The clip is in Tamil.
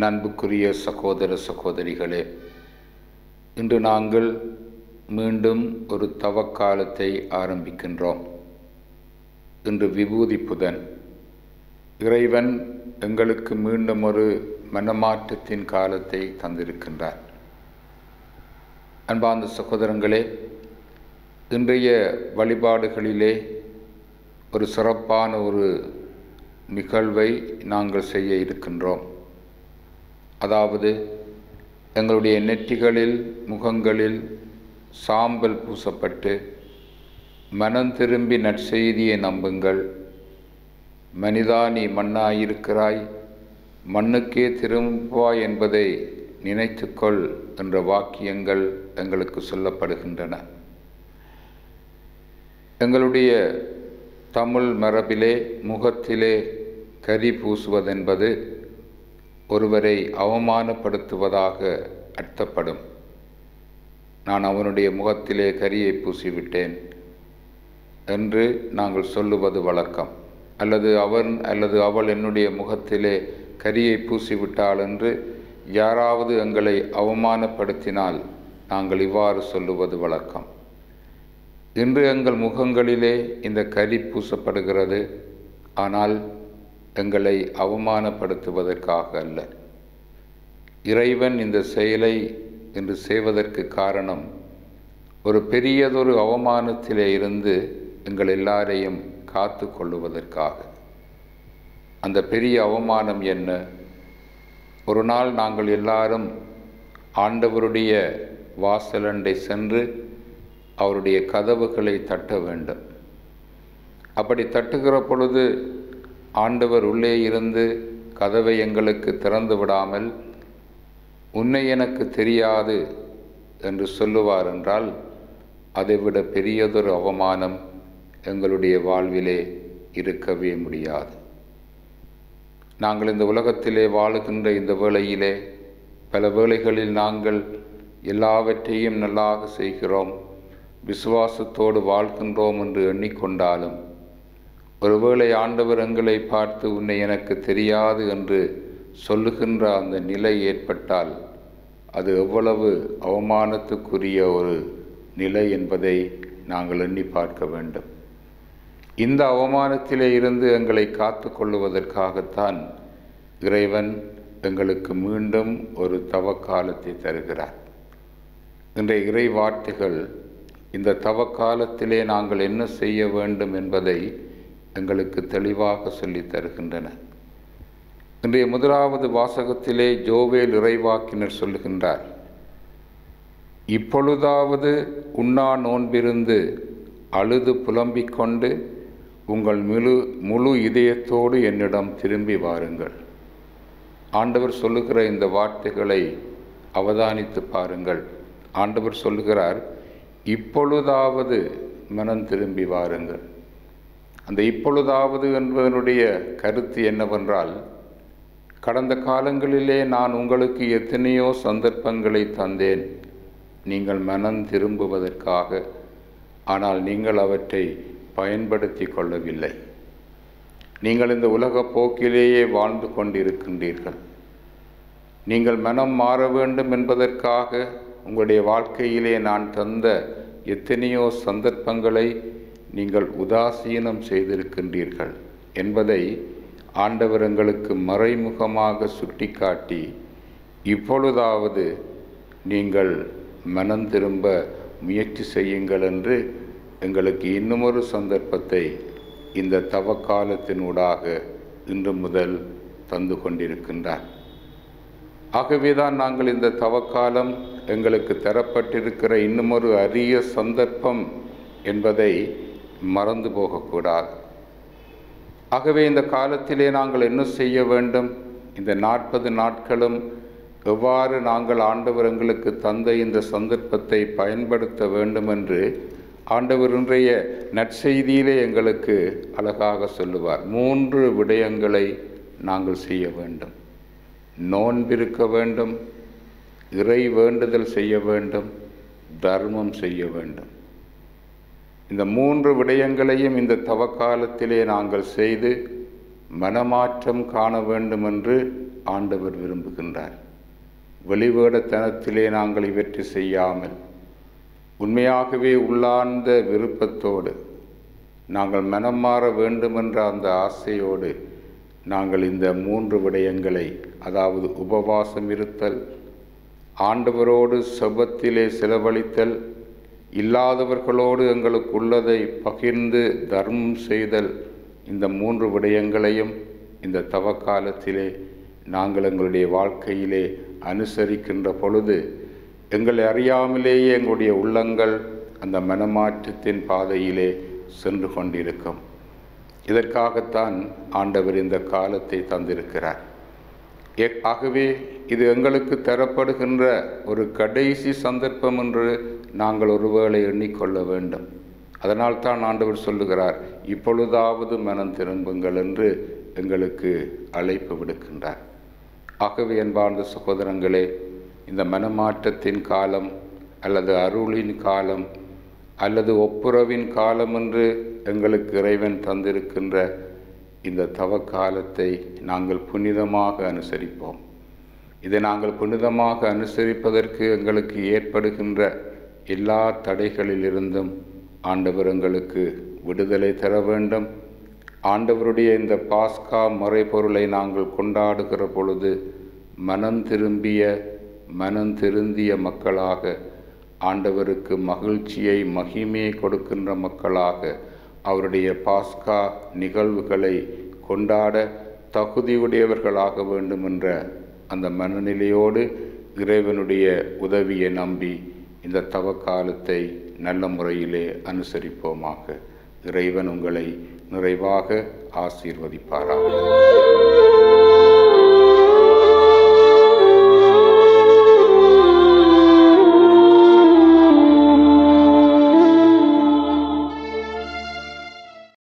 என் அன்புக்குரிய சகோதர சகோதரிகளே இன்று நாங்கள் மீண்டும் ஒரு தவக்காலத்தை ஆரம்பிக்கின்றோம் இன்று விபூதி புதன் இறைவன் எங்களுக்கு மீண்டும் ஒரு மனமாற்றத்தின் காலத்தை தந்திருக்கின்றார் அன்பார்ந்த சகோதரங்களே இன்றைய வழிபாடுகளிலே ஒரு சிறப்பான ஒரு நிகழ்வை நாங்கள் செய்ய இருக்கின்றோம் அதாவது எங்களுடைய நெற்றிகளில் முகங்களில் சாம்பல் பூசப்பட்டு மனம் திரும்பி நற்செய்தியை நம்புங்கள் மனிதா நீ மண்ணாயிருக்கிறாய் மண்ணுக்கே திரும்புவாய் என்பதை நினைத்துக்கொள் என்ற வாக்கியங்கள் எங்களுக்கு சொல்லப்படுகின்றன எங்களுடைய தமிழ் மரபிலே முகத்திலே கரி பூசுவதென்பது ஒருவரை அவமானப்படுத்துவதாக அர்த்தப்படும் நான் அவனுடைய முகத்திலே கரியை பூசிவிட்டேன் என்று நாங்கள் சொல்லுவது வழக்கம் அல்லது அவன் அல்லது அவள் என்னுடைய முகத்திலே கரியை பூசிவிட்டாள் என்று யாராவது எங்களை அவமானப்படுத்தினால் நாங்கள் இவ்வாறு சொல்லுவது வழக்கம் இன்று எங்கள் முகங்களிலே இந்த கரி பூசப்படுகிறது ஆனால் எங்களை அவமானப்படுத்துவதற்காக அல்ல இறைவன் இந்த செயலை இன்று செய்வதற்கு காரணம் ஒரு பெரியதொரு அவமானத்திலே இருந்து எங்கள் எல்லாரையும் காத்து கொள்ளுவதற்காக அந்த பெரிய அவமானம் என்ன ஒரு நாள் நாங்கள் எல்லாரும் ஆண்டவருடைய வாசலண்டை சென்று அவருடைய கதவுகளை தட்ட வேண்டும் அப்படி தட்டுகிற பொழுது ஆண்டவர் உள்ளே இருந்து கதவை எங்களுக்கு திறந்து விடாமல் உன்னை எனக்கு தெரியாது என்று சொல்லுவார் என்றால் அதைவிட பெரியதொரு அவமானம் எங்களுடைய வாழ்விலே இருக்கவே முடியாது நாங்கள் இந்த உலகத்திலே வாழுகின்ற இந்த வேளையிலே பல வேளைகளில் நாங்கள் எல்லாவற்றையும் நல்லாக செய்கிறோம் விசுவாசத்தோடு வாழ்கின்றோம் என்று எண்ணிக்கொண்டாலும் ஒருவேளை ஆண்டவர் எங்களை பார்த்து உன்னை எனக்கு தெரியாது என்று சொல்லுகின்ற அந்த நிலை ஏற்பட்டால் அது எவ்வளவு அவமானத்துக்குரிய ஒரு நிலை என்பதை நாங்கள் எண்ணி பார்க்க வேண்டும் இந்த அவமானத்திலே இருந்து எங்களை காத்து கொள்ளுவதற்காகத்தான் இறைவன் எங்களுக்கு மீண்டும் ஒரு தவக்காலத்தை தருகிறார் இன்றைய இறை வார்த்தைகள் இந்த தவக்காலத்திலே நாங்கள் என்ன செய்ய வேண்டும் என்பதை எங்களுக்கு தெளிவாக சொல்லித் தருகின்றன இன்றைய முதலாவது வாசகத்திலே ஜோவேல் இறைவாக்கினர் சொல்லுகின்றார் இப்பொழுதாவது உண்ணா நோன்பிருந்து அழுது புலம்பிக் கொண்டு உங்கள் முழு முழு இதயத்தோடு என்னிடம் திரும்பி வாருங்கள் ஆண்டவர் சொல்லுகிற இந்த வார்த்தைகளை அவதானித்து பாருங்கள் ஆண்டவர் சொல்லுகிறார் இப்பொழுதாவது மனம் திரும்பி வாருங்கள் அந்த இப்பொழுதாவது என்பதனுடைய கருத்து என்னவென்றால் கடந்த காலங்களிலே நான் உங்களுக்கு எத்தனையோ சந்தர்ப்பங்களை தந்தேன் நீங்கள் மனம் திரும்புவதற்காக ஆனால் நீங்கள் அவற்றை பயன்படுத்தி கொள்ளவில்லை நீங்கள் இந்த உலக போக்கிலேயே வாழ்ந்து கொண்டிருக்கின்றீர்கள் நீங்கள் மனம் மாற வேண்டும் என்பதற்காக உங்களுடைய வாழ்க்கையிலே நான் தந்த எத்தனையோ சந்தர்ப்பங்களை நீங்கள் உதாசீனம் செய்திருக்கின்றீர்கள் என்பதை ஆண்டவர் எங்களுக்கு மறைமுகமாக சுட்டிக்காட்டி இப்பொழுதாவது நீங்கள் மனம் திரும்ப முயற்சி செய்யுங்கள் என்று எங்களுக்கு இன்னுமொரு சந்தர்ப்பத்தை இந்த தவக்காலத்தினூடாக இன்று முதல் தந்து கொண்டிருக்கின்றார் ஆகவேதான் நாங்கள் இந்த தவக்காலம் எங்களுக்கு தரப்பட்டிருக்கிற இன்னுமொரு அரிய சந்தர்ப்பம் என்பதை மறந்து போகக்கூடாது ஆகவே இந்த காலத்திலே நாங்கள் என்ன செய்ய வேண்டும் இந்த நாற்பது நாட்களும் எவ்வாறு நாங்கள் ஆண்டவர் எங்களுக்கு தந்த இந்த சந்தர்ப்பத்தை பயன்படுத்த வேண்டும் என்று ஆண்டவர் இன்றைய நற்செய்தியிலே எங்களுக்கு அழகாக சொல்லுவார் மூன்று விடயங்களை நாங்கள் செய்ய வேண்டும் நோன்பிருக்க வேண்டும் இறை வேண்டுதல் செய்ய வேண்டும் தர்மம் செய்ய வேண்டும் இந்த மூன்று விடயங்களையும் இந்த தவக்காலத்திலே நாங்கள் செய்து மனமாற்றம் காண வேண்டும் என்று ஆண்டவர் விரும்புகின்றார் வெளிவேடத்தனத்திலே நாங்கள் இவற்றை செய்யாமல் உண்மையாகவே உள்ளார்ந்த விருப்பத்தோடு நாங்கள் மனம் மாற வேண்டுமென்ற அந்த ஆசையோடு நாங்கள் இந்த மூன்று விடயங்களை அதாவது உபவாசம் இருத்தல் ஆண்டவரோடு செபத்திலே செலவழித்தல் இல்லாதவர்களோடு எங்களுக்கு உள்ளதை பகிர்ந்து தர்மம் செய்தல் இந்த மூன்று விடயங்களையும் இந்த தவக்காலத்திலே நாங்கள் எங்களுடைய வாழ்க்கையிலே அனுசரிக்கின்ற பொழுது எங்களை அறியாமலேயே எங்களுடைய உள்ளங்கள் அந்த மனமாற்றத்தின் பாதையிலே சென்று கொண்டிருக்கும் இதற்காகத்தான் ஆண்டவர் இந்த காலத்தை தந்திருக்கிறார் எ- ஆகவே இது எங்களுக்கு தரப்படுகின்ற ஒரு கடைசி சந்தர்ப்பம் என்று நாங்கள் ஒருவேளை எண்ணிக்கொள்ள வேண்டும் அதனால் தான் ஆண்டவர் சொல்லுகிறார் இப்பொழுதாவது மனம் திரும்புங்கள் என்று எங்களுக்கு அழைப்பு விடுக்கின்றார் ஆகவே அன்பார்ந்த சகோதரங்களே இந்த மனமாற்றத்தின் காலம் அல்லது அருளின் காலம் அல்லது ஒப்புரவின் காலம் என்று எங்களுக்கு இறைவன் தந்திருக்கின்ற இந்த தவக்காலத்தை நாங்கள் புனிதமாக அனுசரிப்போம் இதை நாங்கள் புனிதமாக அனுசரிப்பதற்கு எங்களுக்கு ஏற்படுகின்ற எல்லா தடைகளிலிருந்தும் ஆண்டவர் எங்களுக்கு விடுதலை தர வேண்டும் ஆண்டவருடைய இந்த பாஸ்கா மறைபொருளை நாங்கள் கொண்டாடுகிற பொழுது மனம் திரும்பிய மனம் திருந்திய மக்களாக ஆண்டவருக்கு மகிழ்ச்சியை மகிமையை கொடுக்கின்ற மக்களாக அவருடைய பாஸ்கா நிகழ்வுகளை கொண்டாட தகுதியுடையவர்களாக வேண்டும் என்ற அந்த மனநிலையோடு இறைவனுடைய உதவியை நம்பி இந்த தவக்காலத்தை நல்ல முறையிலே அனுசரிப்போமாக இறைவன் உங்களை நிறைவாக ஆசீர்வதிப்பாராக